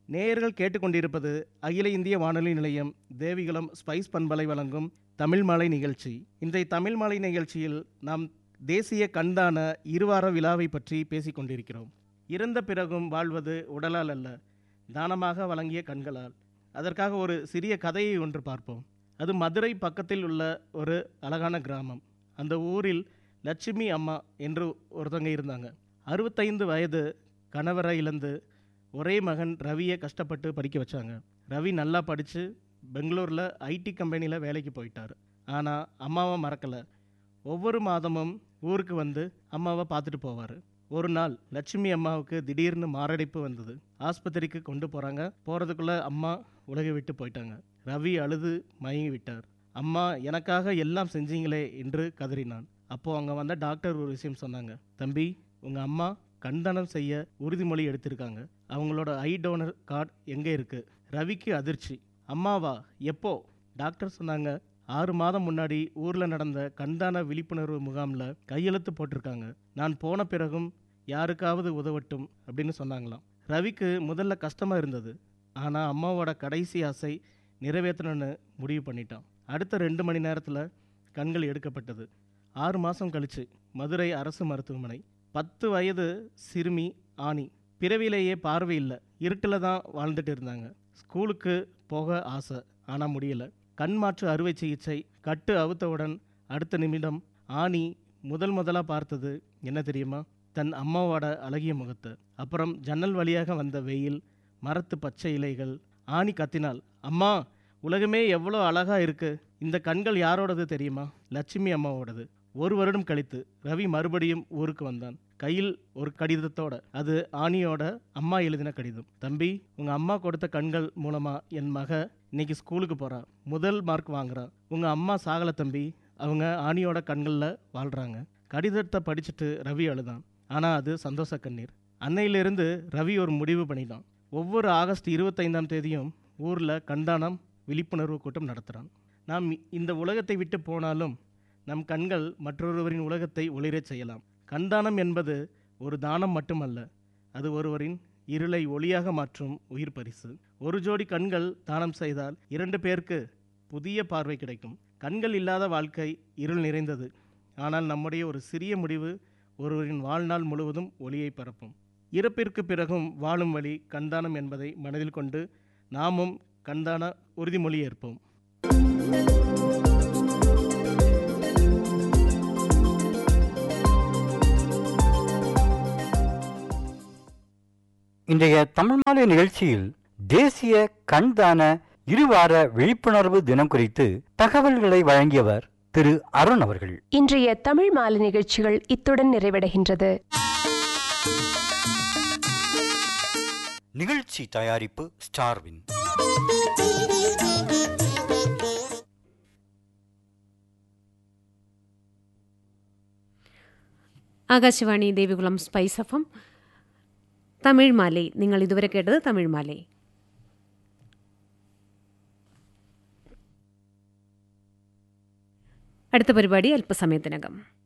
நேயர்கள் கேட்டுக்கொண்டிருப்பது அகில இந்திய வானொலி நிலையம் தேவிகுளம் ஸ்பைஸ் பண்பலை வழங்கும் தமிழ் மாலை நிகழ்ச்சி இன்றைய தமிழ் மாலை நிகழ்ச்சியில் நாம் தேசிய கண்தான இருவார விழாவை பற்றி பேசிக் கொண்டிருக்கிறோம் இறந்த பிறகும் வாழ்வது உடலால் அல்ல தானமாக வழங்கிய கண்களால் அதற்காக ஒரு சிறிய கதையை ஒன்று பார்ப்போம் அது மதுரை பக்கத்தில் உள்ள ஒரு அழகான கிராமம் அந்த ஊரில் லட்சுமி அம்மா என்று ஒருத்தவங்க இருந்தாங்க அறுபத்தைந்து வயது கணவரை இழந்து ஒரே மகன் ரவியை கஷ்டப்பட்டு படிக்க வச்சாங்க ரவி நல்லா படித்து பெங்களூரில் ஐடி கம்பெனியில் வேலைக்கு போயிட்டார் ஆனால் அம்மாவை மறக்கலை ஒவ்வொரு மாதமும் ஊருக்கு வந்து அம்மாவை பார்த்துட்டு போவார் ஒரு நாள் லட்சுமி அம்மாவுக்கு திடீர்னு மாரடைப்பு வந்தது ஆஸ்பத்திரிக்கு கொண்டு போகிறாங்க போகிறதுக்குள்ளே அம்மா உலகை விட்டு போயிட்டாங்க ரவி அழுது மயங்கி விட்டார் அம்மா எனக்காக எல்லாம் செஞ்சீங்களே என்று கதறினான் அப்போது அங்கே வந்த டாக்டர் ஒரு விஷயம் சொன்னாங்க தம்பி உங்கள் அம்மா கண்தானம் செய்ய உறுதிமொழி எடுத்திருக்காங்க அவங்களோட ஐ டோனர் கார்டு எங்கே இருக்குது ரவிக்கு அதிர்ச்சி அம்மாவா எப்போ டாக்டர் சொன்னாங்க ஆறு மாதம் முன்னாடி ஊரில் நடந்த கண்தான விழிப்புணர்வு முகாமில் கையெழுத்து போட்டிருக்காங்க நான் போன பிறகும் யாருக்காவது உதவட்டும் அப்படின்னு சொன்னாங்களாம் ரவிக்கு முதல்ல கஷ்டமாக இருந்தது ஆனால் அம்மாவோட கடைசி ஆசை நிறைவேற்றணும்னு முடிவு பண்ணிட்டான் அடுத்த ரெண்டு மணி நேரத்தில் கண்கள் எடுக்கப்பட்டது ஆறு மாதம் கழிச்சு மதுரை அரசு மருத்துவமனை பத்து வயது சிறுமி ஆணி பிறவிலேயே பார்வை இல்லை இருட்டில் தான் வாழ்ந்துட்டு இருந்தாங்க ஸ்கூலுக்கு போக ஆசை ஆனால் முடியல கண் மாற்று அறுவை சிகிச்சை கட்டு அவுத்தவுடன் அடுத்த நிமிடம் ஆணி முதல் முதலாக பார்த்தது என்ன தெரியுமா தன் அம்மாவோட அழகிய முகத்தை அப்புறம் ஜன்னல் வழியாக வந்த வெயில் மரத்து பச்சை இலைகள் ஆணி கத்தினாள் அம்மா உலகமே எவ்வளோ அழகா இருக்கு இந்த கண்கள் யாரோடது தெரியுமா லட்சுமி அம்மாவோடது ஒரு வருடம் கழித்து ரவி மறுபடியும் ஊருக்கு வந்தான் கையில் ஒரு கடிதத்தோட அது ஆணியோட அம்மா எழுதின கடிதம் தம்பி உங்க அம்மா கொடுத்த கண்கள் மூலமா என் மக இன்னைக்கு ஸ்கூலுக்கு போறா முதல் மார்க் வாங்குறா உங்க அம்மா சாகல தம்பி அவங்க ஆணியோட கண்கள்ல வாழ்றாங்க கடிதத்தை படிச்சுட்டு ரவி அழுதான் ஆனா அது சந்தோஷ கண்ணீர் அன்னையிலிருந்து ரவி ஒரு முடிவு பண்ணிட்டான் ஒவ்வொரு ஆகஸ்ட் இருபத்தைந்தாம் தேதியும் ஊர்ல கண்தானம் விழிப்புணர்வு கூட்டம் நடத்துகிறான் நாம் இந்த உலகத்தை விட்டு போனாலும் நம் கண்கள் மற்றொருவரின் உலகத்தை ஒளிரச் செய்யலாம் கண்தானம் என்பது ஒரு தானம் மட்டுமல்ல அது ஒருவரின் இருளை ஒளியாக மாற்றும் உயிர் பரிசு ஒரு ஜோடி கண்கள் தானம் செய்தால் இரண்டு பேருக்கு புதிய பார்வை கிடைக்கும் கண்கள் இல்லாத வாழ்க்கை இருள் நிறைந்தது ஆனால் நம்முடைய ஒரு சிறிய முடிவு ஒருவரின் வாழ்நாள் முழுவதும் ஒளியை பரப்பும் இறப்பிற்கு பிறகும் வாழும் வழி கண்தானம் என்பதை மனதில் கொண்டு நாமும் கண்தான உறுதிமொழி ஏற்போம் இன்றைய தமிழ் மாலை நிகழ்ச்சியில் தேசிய கண்தான இருவார விழிப்புணர்வு தினம் குறித்து தகவல்களை வழங்கியவர் திரு அருண் அவர்கள் இன்றைய தமிழ் மாலை நிகழ்ச்சிகள் இத்துடன் நிறைவடைகின்றது நிகழ்ச்சி தயாரிப்பு ஸ்டார்வின் ആകാശവാണി ദേവികുളം സ്പൈസ് എഫം തമിഴ് മാലൈ നിങ്ങൾ ഇതുവരെ കേട്ടത് തമിഴ് മാലൈ അടുത്ത പരിപാടി അല്പസമയത്തിനകം